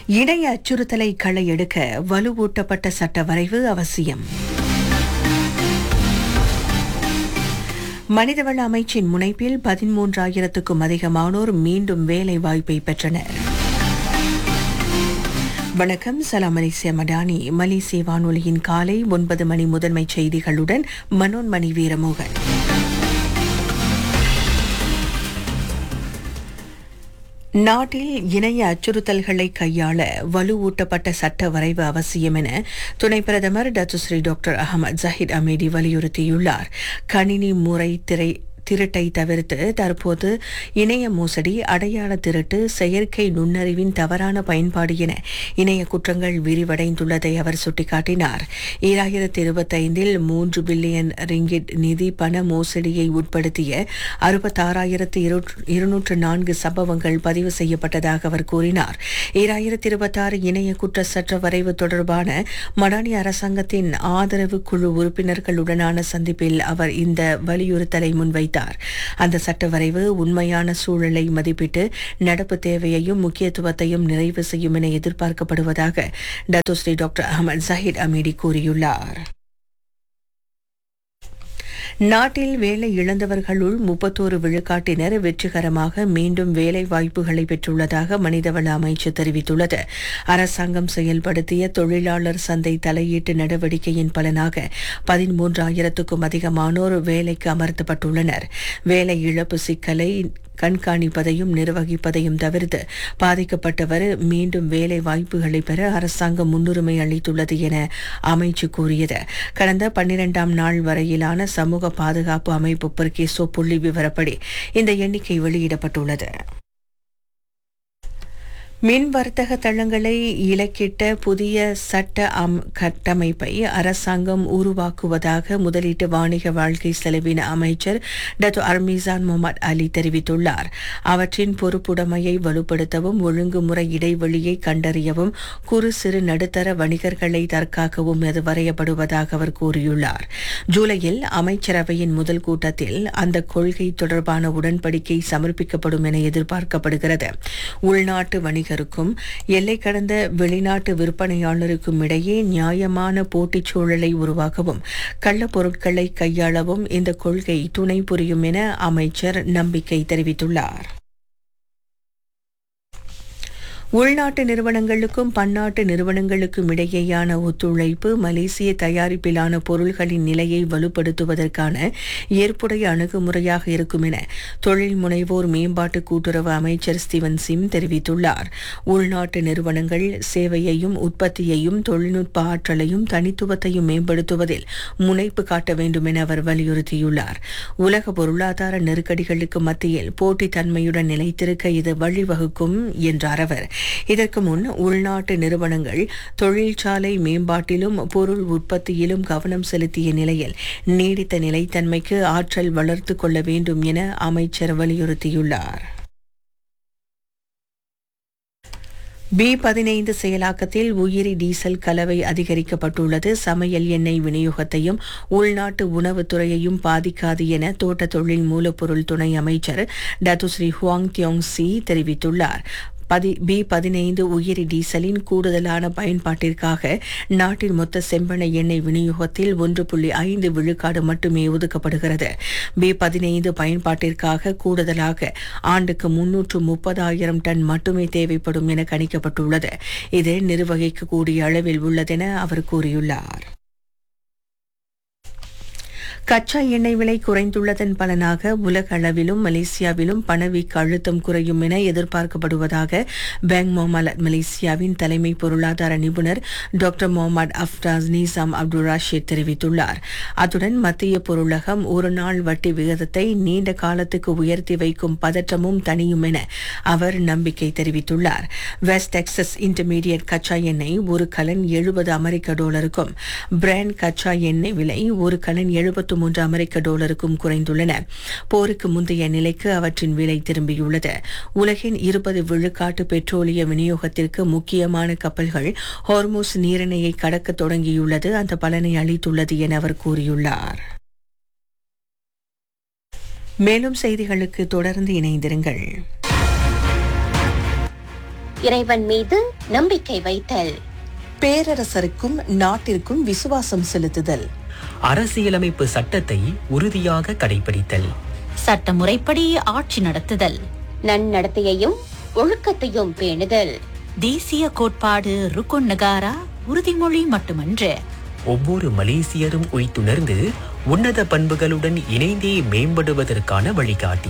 இணைய அச்சுறுத்தலை களை எடுக்க வலுவூட்டப்பட்ட சட்ட வரைவு அவசியம் மனிதவள அமைச்சின் முனைப்பில் பதிமூன்றாயிரத்துக்கும் அதிகமானோர் மீண்டும் வேலை வாய்ப்பை பெற்றனர் வணக்கம் சலாம் மலேசிய மடானி மலேசிய வானொலியின் காலை ஒன்பது மணி முதன்மை செய்திகளுடன் மனோன்மணி வீரமோகன் நாட்டில் இணைய அச்சுறுத்தல்களை கையாள வலுவூட்டப்பட்ட சட்ட வரைவு அவசியம் என துணை பிரதமர் Datuk Seri doctor Ahmad Zahid Hamidi வலியுறுத்தியுள்ளார் கணினி முறை திரை திருட்டை தவிர்த்து தற்போது இணைய மோசடி அடையாள திருட்டு செயற்கை நுண்ணறிவின் தவறான பயன்பாடு என இணைய குற்றங்கள் விரிவடைந்துள்ளதை அவர் சுட்டிக்காட்டினார் ஈராயிரத்தி இருபத்தைந்தில் மூன்று பில்லியன் ரிங்கிட் நிதி பண மோசடியை உட்படுத்திய அறுபத்தாறாயிரத்து இருநூற்று நான்கு சம்பவங்கள் பதிவு செய்யப்பட்டதாக அவர் கூறினார் ஈராயிரத்தி இருபத்தாறு இணைய குற்ற சட்ட வரைவு தொடர்பான மடானி அரசாங்கத்தின் ஆதரவு குழு உறுப்பினர்களுடனான சந்திப்பில் அவர் இந்த வலியுறுத்தலை முன்வைத்தார் தெரிவித்தார் அந்த சட்ட வரைவு உண்மையான சூழலை மதிப்பிட்டு நடப்பு தேவையையும் முக்கியத்துவத்தையும் நிறைவு செய்யும் என எதிர்பார்க்கப்படுவதாக Datuk Seri doctor Ahmad Zahir Hamidi கூறியுள்ளார் நாட்டில் வேலை இழந்தவர்களுள் முப்பத்தோரு விழுக்காட்டினர் வெற்றிகரமாக மீண்டும் வேலை வாய்ப்புகளை பெற்றுள்ளதாக மனிதவள அமைச்சு தெரிவித்துள்ளது அரசாங்கம் செயல்படுத்திய தொழிலாளர் சந்தை தலையீட்டு நடவடிக்கையின் பலனாக பதிமூன்றாயிரத்துக்கும் அதிகமானோர் வேலைக்கு அமர்த்தப்பட்டுள்ளனர் வேலை இழப்பு சிக்கலை கண்காணிப்பதையும் நிர்வகிப்பதையும் தவிர்த்து பாதிக்கப்பட்டவர் மீண்டும் வேலை வாய்ப்புகளை பெற அரசாங்கம் முன்னுரிமை அளித்துள்ளது என அமைச்சு கூறியது கடந்த பன்னிரண்டாம் நாள் வரையிலான சமூக பாதுகாப்பு அமைப்பு பெர்கேசோ புள்ளி விவரப்படி இந்த எண்ணிக்கை வெளியிடப்பட்டுள்ளது மின் வர்த்தக தளங்களை இலக்கிட்ட புதிய சட்ட அம் கட்டமைப்பை அரசாங்கம் உருவாக்குவதாக முதலீட்டு வாணிக வாழ்க்கை செலவின அமைச்சர் டத்து அர்மீசான் முகமது அலி தெரிவித்துள்ளார் அவற்றின் பொறுப்புடைமையை வலுப்படுத்தவும் ஒழுங்குமுறை இடைவெளியை கண்டறியவும் குறு சிறு நடுத்தர வணிகர்களை தற்காக்கவும் அது வரையப்படுவதாக அவர் கூறியுள்ளார் ஜூலையில் அமைச்சரவையின் முதல் கூட்டத்தில் அந்த கொள்கை தொடர்பான உடன்படிக்கை சமர்ப்பிக்கப்படும் என எதிர்பார்க்கப்படுகிறது உள்நாட்டு வணிக வணிகருக்கும் எல்லை கடந்த வெளிநாட்டு விற்பனையாளருக்கும் இடையே நியாயமான போட்டிச் சூழலை உருவாக்கவும் கள்ளப் பொருட்களை கையாளவும் இந்த கொள்கை துணை புரியும் என அமைச்சர் நம்பிக்கை தெரிவித்துள்ளார் உள்நாட்டு நிறுவனங்களுக்கும் பன்னாட்டு நிறுவனங்களுக்கும் இடையேயான ஒத்துழைப்பு மலேசிய தயாரிப்பிலான பொருள்களின் நிலையை வலுப்படுத்துவதற்கான ஏற்புடைய அணுகுமுறையாக இருக்கும் என தொழில் முனைவோர் மேம்பாட்டு கூட்டுறவு அமைச்சர் ஸ்டீவன் சிம் தெரிவித்துள்ளார் உள்நாட்டு நிறுவனங்கள் சேவையையும் உற்பத்தியையும் தொழில்நுட்ப ஆற்றலையும் தனித்துவத்தையும் மேம்படுத்துவதில் முனைப்பு காட்ட வேண்டும் என அவர் வலியுறுத்தியுள்ளார் உலக பொருளாதார நெருக்கடிகளுக்கு மத்தியில் போட்டித்தன்மையுடன் நிலைத்திருக்க இது வழிவகுக்கும் என்றார் அவர் இதற்கு முன் உள்நாட்டு நிறுவனங்கள் தொழிற்சாலை மேம்பாட்டிலும் பொருள் உற்பத்தியிலும் கவனம் செலுத்திய நிலையில் நீடித்த நிலைத்தன்மைக்கு ஆற்றல் வளர்த்து கொள்ள வேண்டும் என அமைச்சர் வலியுறுத்தியுள்ளார் பி பதினைந்து செயலாக்கத்தில் உயிரி டீசல் கலவை அதிகரிக்கப்பட்டுள்ளது சமையல் எண்ணெய் விநியோகத்தையும் உள்நாட்டு உணவுத்துறையையும் பாதிக்காது என தோட்ட தொழில் மூலப்பொருள் துணை அமைச்சர் டத்துஸ்ரீ ஹுவாங் தியோங் சி தெரிவித்துள்ளார் பதி பி பதினைந்து உயிரி டீசலின் கூடுதலான பயன்பாட்டிற்காக நாட்டின் மொத்த செம்பெண்ண எண்ணெய் விநியோகத்தில் ஒன்று புள்ளி ஐந்து விழுக்காடு மட்டுமே ஒதுக்கப்படுகிறது பி பதினைந்து பயன்பாட்டிற்காக கூடுதலாக ஆண்டுக்கு முன்னூற்று முப்பதாயிரம் டன் மட்டுமே தேவைப்படும் என கணிக்கப்பட்டுள்ளது இது நிர்வகிக்கக்கூடிய அளவில் உள்ளதென அவர் கூறியுள்ளார் கச்சா எண்ணெய் விலை குறைந்துள்ளதன் பலனாக உலக அளவிலும் மலேசியாவிலும் பணவீக்க அழுத்தம் குறையும் என எதிர்பார்க்கப்படுவதாக பேங்க் மொஹமத் மலேசியாவின் தலைமை பொருளாதார நிபுணர் doctor Mohamed Afzanizam Abdul Rashid தெரிவித்துள்ளார் அத்துடன் மத்திய பொருளகம் ஒரு நாள் வட்டி விகிதத்தை நீண்ட காலத்துக்கு உயர்த்தி வைக்கும் பதற்றமும் தனியும் என அவர் நம்பிக்கை தெரிவித்துள்ளார் வெஸ்ட் டெக்சஸ் இன்டர்மீடியட் கச்சா எண்ணெய் ஒரு கலன் எழுபது அமெரிக்க டாலருக்கும் பிராண்ட் கச்சா எண்ணெய் விலை ஒரு கலன் எழுபத்து மூன்று அமெரிக்க டாலருக்கும் குறைந்துள்ளன போருக்கு முந்தைய நிலைக்கு அவற்றின் விலை திரும்பியுள்ளது உலகின் இருபது விழுக்காட்டு பெட்ரோலிய விநியோகத்திற்கு முக்கியமான கப்பல்கள் ஹார்மோஸ் நீரிணையை கடக்க தொடங்கியுள்ளது அந்த பலனை அளித்துள்ளது என அவர் கூறியுள்ளார் மேலும் செய்திகளுக்கு தொடர்ந்து இணைந்திருங்கள் இறைவன் மீது நம்பிக்கை வைத்தல் பேரரசருக்கும் நாட்டிற்கும் விசுவாசம் செலுத்துதல் அரசியலமைப்பு சட்டத்தை உறுதியாக கடைபிடித்தல் சட்டமுறைப்படி ஆட்சி நடத்துதல் நன்னடத்தையையும் ஒழுக்கத்தையும் பேணுதல் தேசிய கோட்பாடு ருக்குன் நகாரா உறுதிமொழி மட்டுமன்று ஒவ்வொரு மலேசியரும் உய்த்துணர்ந்து உன்னத பண்புகளுடன் இணைந்தே மேம்படுவதற்கான வழிகாட்டி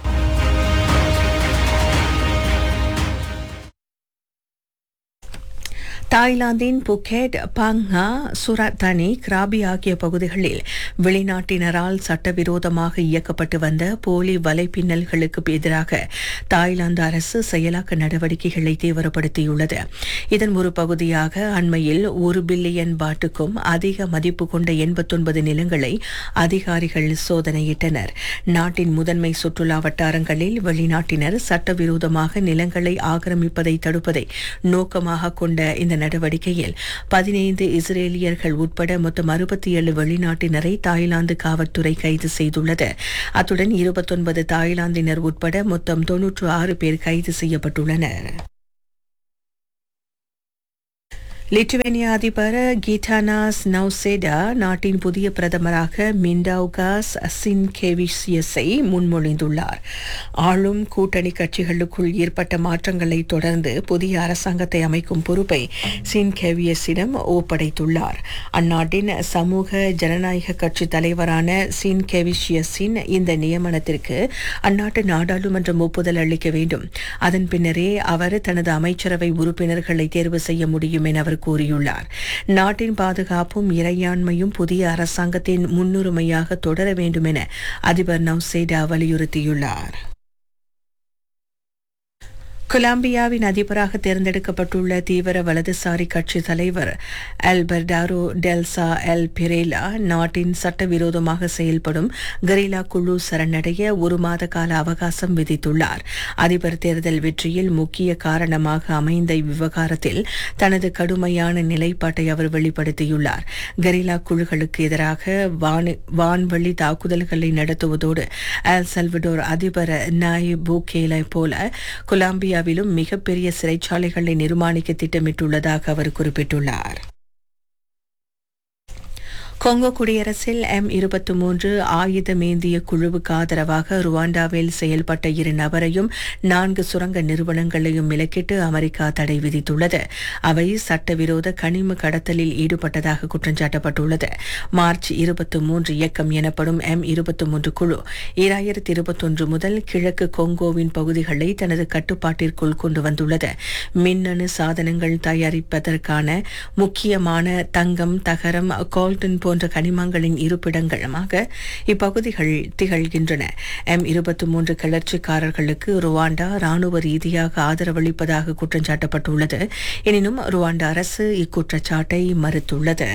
தாய்லாந்தின் புக்கெட் பாங்கா சுராத்தானி கிராபி ஆகிய பகுதிகளில் வெளிநாட்டினரால் சட்டவிரோதமாக இயக்கப்பட்டு வந்த போலி வலைப்பின்னல்களுக்கு எதிராக தாய்லாந்து அரசு செயலாக்க நடவடிக்கைகளை தீவிரப்படுத்தியுள்ளது இதன் ஒரு பகுதியாக அண்மையில் ஒரு பில்லியன் பாட்டுக்கும் அதிக மதிப்பு கொண்ட எண்பத்தொன்பது நிலங்களை அதிகாரிகள் சோதனையிட்டனர் நாட்டின் முதன்மை சுற்றுலா வட்டாரங்களில் வெளிநாட்டினர் சட்டவிரோதமாக நிலங்களை ஆக்கிரமிப்பதை தடுப்பதை நோக்கமாக கொண்ட இந்த நடவடிக்கையில் பதினைந்து இஸ்ரேலியர்கள் உட்பட மொத்தம் அறுபத்தி ஏழு வெளிநாட்டினரை தாய்லாந்து காவல்துறை கைது செய்துள்ளது அத்துடன் இருபத்தொன்பது தாய்லாந்தினர் உட்பட மொத்தம் தொன்னூற்று ஆறு பேர் கைது செய்யப்பட்டுள்ளனர் லிட்டுவேனியா அதிபர் கீட்டானாஸ் நௌசேடா நாட்டின் புதிய பிரதமராக மிண்டவுகாஸ் சின்கேவிசியஸை முன்மொழிந்துள்ளார் ஆளும் கூட்டணி கட்சிகளுக்குள் ஏற்பட்ட மாற்றங்களை தொடர்ந்து புதிய அரசாங்கத்தை அமைக்கும் பொறுப்பை சின்கேவியஸிடம் ஒப்படைத்துள்ளார் அந்நாட்டின் சமூக ஜனநாயக கட்சி தலைவரான சின்கேவிசியஸின் இந்த நியமனத்திற்கு அந்நாட்டு நாடாளுமன்றம் ஒப்புதல் அளிக்க வேண்டும் அதன் பின்னரே அவர் தனது அமைச்சரவை உறுப்பினர்களை தேர்வு செய்ய முடியும் என அவர் கூறியுள்ளார் நாட்டின் பாதுகாப்பும் இறையாண்மையும் புதிய அரசாங்கத்தின் முன்னுரிமையாக தொடர வேண்டும் என அதிபர் நவ்சேடா வலியுறுத்தியுள்ளார் கொலம்பியாவின் அதிபராக தேர்ந்தெடுக்கப்பட்டுள்ள தீவிர வலதுசாரி கட்சி தலைவர் அல்பர்டாரோ டெல்சா எல் பிரேலா நாட்டின் சட்டவிரோதமாக செயல்படும் கரிலா குழு சரணடைய ஒரு மாத கால அவகாசம் விதித்துள்ளார் அதிபர் தேர்தல் வெற்றியில் முக்கிய காரணமாக அமைந்த இவ்விவகாரத்தில் தனது கடுமையான நிலைப்பாட்டை அவர் வெளிப்படுத்தியுள்ளார் கரிலா குழுக்களுக்கு எதிராக வானி- வான்வழி தாக்குதல்களை நடத்துவதோடு அல் சல்வடோர் அதிபர் நாய் பூகேலை போல கொலம்பியாவிலும் மிகப்பெரிய சிறைச்சாலைகளை நிர்மாணிக்க திட்டமிட்டுள்ளதாக அவர் குறிப்பிட்டுள்ளார் கொங்கோ குடியரசில் எம் இருபத்தி மூன்று ஆயுதமேந்திய குழுவுக்கு ஆதரவாக ருவாண்டாவில் செயல்பட்ட இரு நபரையும் நான்கு சுரங்க நிறுவனங்களையும் விலக்கிட்டு அமெரிக்கா தடை விதித்துள்ளது அவை சட்டவிரோத கனிம கடத்தலில் ஈடுபட்டதாக குற்றஞ்சாட்டப்பட்டுள்ளது மார்ச் இருபத்தி மூன்று இயக்கம் எனப்படும் எம் இருபத்தி மூன்று குழு இராயிரத்தி இருபத்தொன்று முதல் கிழக்கு கொங்கோவின் பகுதிகளை தனது கட்டுப்பாட்டிற்குள் கொண்டு வந்துள்ளது மின்னணு சாதனங்கள் தயாரிப்பதற்கான முக்கியமான தங்கம் தகரம் கோல்டன் போன்ற கனிமங்களின் இருப்பிடங்களுமாக இப்பகுதிகள் திகழ்கின்றன எம் இருபத்தி மூன்று கிளர்ச்சிக்காரர்களுக்கு ருவாண்டா ராணுவ ரீதியாக ஆதரவளிப்பதாக குற்றஞ்சாட்டப்பட்டுள்ளது எனினும் ருவாண்டா அரசு இக்குற்றச்சாட்டை மறுத்துள்ளது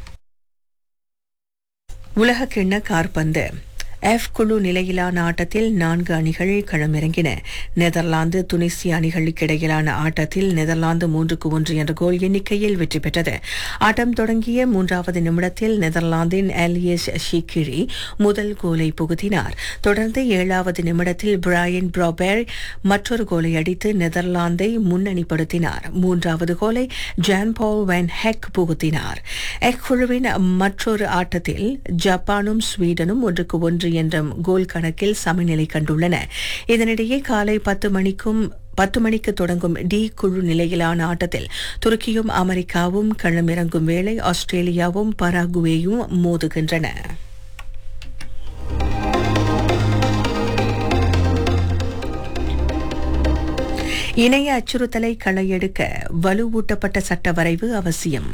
உலகக்கிண்ண கார்பந்து எஃப் குழு நிலையிலான ஆட்டத்தில் நான்கு அணிகள் களமிறங்கின நெதர்லாந்து துனிசிய அணிகளுக்கு இடையிலான ஆட்டத்தில் நெதர்லாந்து மூன்றுக்கு ஒன்று என்ற கோல் எண்ணிக்கையில் வெற்றி பெற்றது ஆட்டம் தொடங்கிய மூன்றாவது நிமிடத்தில் நெதர்லாந்தின் எலியஸ் ஷிக்கிரி முதல் கோலை புகுத்தினார் தொடர்ந்து ஏழாவது நிமிடத்தில் பிராயன் ப்ராபேர் மற்றொரு கோலை அடித்து நெதர்லாந்தை முன்னணிப்படுத்தினார் மூன்றாவது கோலை ஜான் பால் வென் ஹெக் புகுத்தினார் எக் குழுவின் மற்றொரு ஆட்டத்தில் ஜப்பானும் ஸ்வீடனும் ஒன்றுக்கு ஒன்று என்ற கோல் கணக்கில் சமநிலை கண்டுள்ளன இதனிடையே காலை பத்து மணிக்கும் பத்து மணிக்கு தொடங்கும் டி குழு நிலையிலான ஆட்டத்தில் துருக்கியும் அமெரிக்காவும் களமிறங்கும் வேளை ஆஸ்திரேலியாவும் பராகுவேயும் மோதுகின்றன இணைய அச்சுறுத்தலை களையெடுக்க வலுவூட்டப்பட்ட சட்ட வரைவு அவசியம்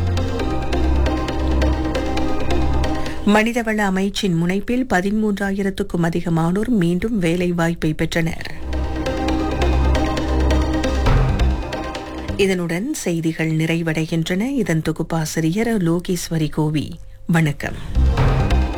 மனிதவள அமைச்சின் முனைப்பில் பதிமூன்றாயிரத்துக்கும் அதிகமானோர் மீண்டும் வேலை வாய்ப்பை பெற்றனர் இதனுடன் செய்திகள் நிறைவடைகின்றன இதன் தொகுப்பாசிரியர் லோகேஸ்வரி கோவி வணக்கம்